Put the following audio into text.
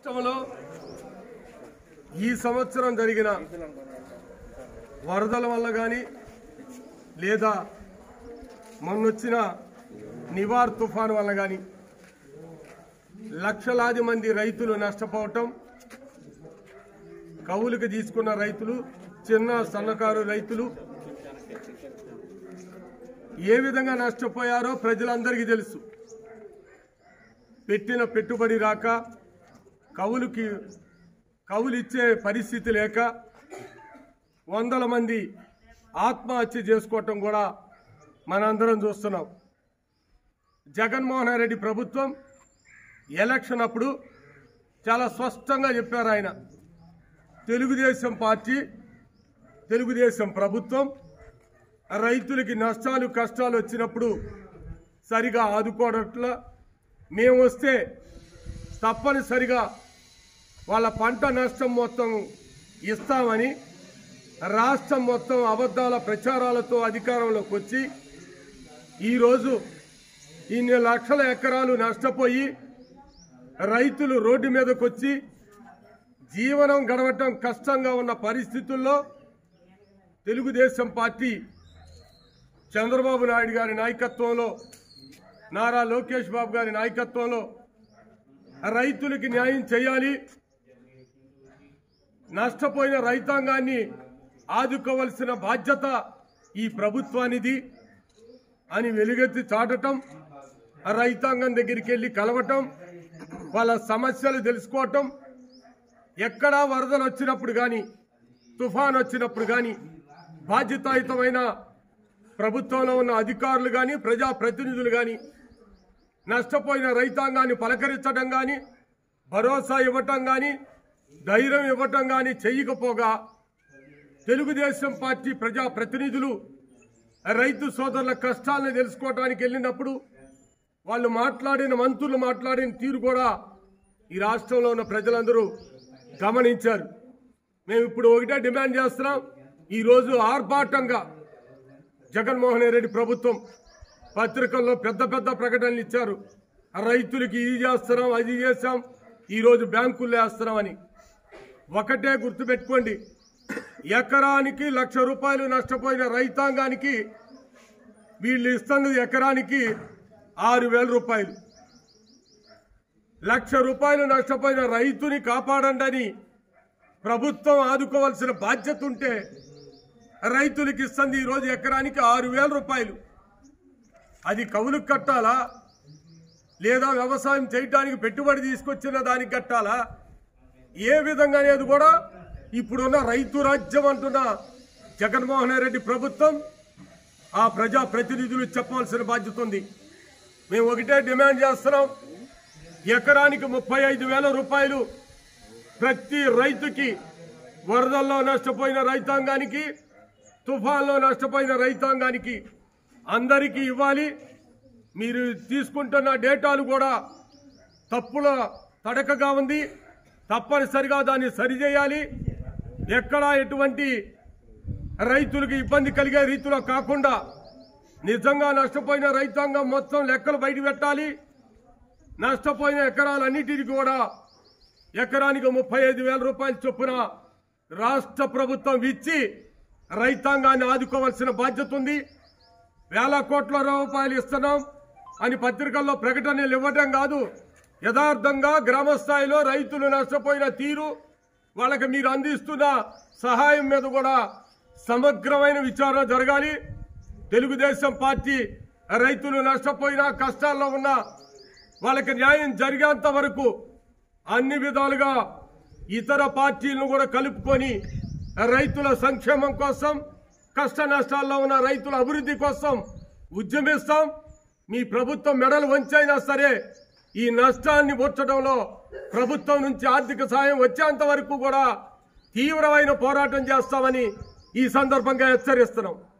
రాష్ట్రంలో ఈ సంవత్సరం జరిగిన వరదల వల్ల కానీ లేదా మొన్నొచ్చిన నివార్ తుఫాను వల్ల కానీ లక్షలాది మంది రైతులు నష్టపోవటం కవులకు తీసుకున్న రైతులు చిన్న సన్నకారు రైతులు ఏ విధంగా నష్టపోయారో ప్రజలందరికీ తెలుసు పెట్టిన పెట్టుబడి రాక కవులకి కవులు ఇచ్చే పరిస్థితి లేక వందల మంది ఆత్మహత్య చేసుకోవటం కూడా మనందరం చూస్తున్నాం జగన్మోహన్ రెడ్డి ప్రభుత్వం ఎలక్షన్ అప్పుడు చాలా స్పష్టంగా చెప్పారు ఆయన తెలుగుదేశం పార్టీ తెలుగుదేశం ప్రభుత్వం రైతులకి నష్టాలు కష్టాలు వచ్చినప్పుడు సరిగా ఆదుకోవట్ల మేము వస్తే తప్పనిసరిగా వాళ్ళ పంట నష్టం మొత్తం ఇస్తామని రాష్ట్రం మొత్తం అబద్ధాల ప్రచారాలతో అధికారంలోకి వచ్చి ఈరోజు ఇన్ని లక్షల ఎకరాలు నష్టపోయి రైతులు రోడ్డు మీదకి వచ్చి జీవనం గడవటం కష్టంగా ఉన్న పరిస్థితుల్లో తెలుగుదేశం పార్టీ చంద్రబాబు నాయుడు గారి నాయకత్వంలో నారా లోకేష్ బాబు గారి నాయకత్వంలో రైతులకి న్యాయం చేయాలి నష్టపోయిన రైతాంగాన్ని ఆదుకోవలసిన బాధ్యత ఈ ప్రభుత్వానిది అని వెలుగెత్తి చాటటం ఆ రైతాంగం దగ్గరికి వెళ్ళి కలవటం వాళ్ళ సమస్యలు తెలుసుకోవటం ఎక్కడా వరదలు వచ్చినప్పుడు కానీ తుఫాన్ వచ్చినప్పుడు కానీ బాధ్యతాయుతమైన ప్రభుత్వంలో ఉన్న అధికారులు కానీ ప్రజాప్రతినిధులు కానీ నష్టపోయిన రైతాంగాన్ని పలకరించడం కానీ భరోసా ఇవ్వటం కానీ ధైర్యం ఇవ్వటం కానీ చెయ్యకపోగా తెలుగుదేశం పార్టీ ప్రజాప్రతినిధులు రైతు సోదరుల కష్టాలను తెలుసుకోవడానికి వెళ్ళినప్పుడు వాళ్ళు మాట్లాడిన మంత్రులు మాట్లాడిన తీరు కూడా ఈ రాష్ట్రంలో ఉన్న ప్రజలందరూ గమనించారు మేము ఇప్పుడు ఒకటే డిమాండ్ చేస్తున్నాం ఈరోజు ఆర్భాటంగా జగన్మోహన్ రెడ్డి ప్రభుత్వం పత్రికల్లో పెద్ద పెద్ద ప్రకటనలు ఇచ్చారు రైతులకి ఇది చేస్తున్నాం అది చేస్తాం ఈరోజు బ్యాంకుల్లో వేస్తున్నామని ఒకటే గుర్తుపెట్టుకోండి ఎకరానికి లక్ష రూపాయలు నష్టపోయిన రైతాంగానికి వీళ్ళు ఇస్తున్నది ఎకరానికి ఆరు వేల రూపాయలు లక్ష రూపాయలు నష్టపోయిన రైతుని కాపాడండి అని ప్రభుత్వం ఆదుకోవాల్సిన బాధ్యత ఉంటే రైతులకు ఇస్తుంది ఈరోజు ఎకరానికి ఆరు వేల రూపాయలు అది కవులకు కట్టాలా లేదా వ్యవసాయం చేయడానికి పెట్టుబడి తీసుకొచ్చిన దానికి కట్టాలా ఏ విధంగా అనేది కూడా ఇప్పుడున్న రైతు రాజ్యం అంటున్న జగన్మోహన్ రెడ్డి ప్రభుత్వం ఆ ప్రజా ప్రతినిధులు చెప్పాల్సిన బాధ్యత ఉంది మేము ఒకటే డిమాండ్ చేస్తున్నాం ఎకరానికి ముప్పై ఐదు వేల రూపాయలు ప్రతి రైతుకి వరదల్లో నష్టపోయిన రైతాంగానికి తుఫాన్లో నష్టపోయిన రైతాంగానికి అందరికీ ఇవ్వాలి మీరు తీసుకుంటున్న డేటాలు కూడా తప్పుల తడకగా ఉంది తప్పనిసరిగా దాన్ని సరిచేయాలి ఎక్కడా ఎటువంటి రైతులకు ఇబ్బంది కలిగే రీతిలో కాకుండా నిజంగా నష్టపోయిన రైతాంగం మొత్తం లెక్కలు బయట పెట్టాలి నష్టపోయిన ఎకరాలన్నిటిని కూడా ఎకరానికి ముప్పై ఐదు వేల రూపాయల చొప్పున రాష్ట్ర ప్రభుత్వం ఇచ్చి రైతాంగాన్ని ఆదుకోవాల్సిన బాధ్యత ఉంది వేల కోట్ల రూపాయలు ఇస్తున్నాం అని పత్రికల్లో ప్రకటనలు ఇవ్వడం కాదు యథార్థంగా గ్రామ స్థాయిలో రైతులు నష్టపోయిన తీరు వాళ్ళకి మీరు అందిస్తున్న సహాయం మీద కూడా సమగ్రమైన విచారణ జరగాలి తెలుగుదేశం పార్టీ రైతులు నష్టపోయినా కష్టాల్లో ఉన్న వాళ్ళకి న్యాయం జరిగేంత వరకు అన్ని విధాలుగా ఇతర పార్టీలను కూడా కలుపుకొని రైతుల సంక్షేమం కోసం కష్ట నష్టాల్లో ఉన్న రైతుల అభివృద్ధి కోసం ఉద్యమిస్తాం మీ ప్రభుత్వం మెడలు వంచైనా సరే ఈ నష్టాన్ని పూడ్చడంలో ప్రభుత్వం నుంచి ఆర్థిక సాయం వచ్చేంత వరకు కూడా తీవ్రమైన పోరాటం చేస్తామని ఈ సందర్భంగా హెచ్చరిస్తున్నాం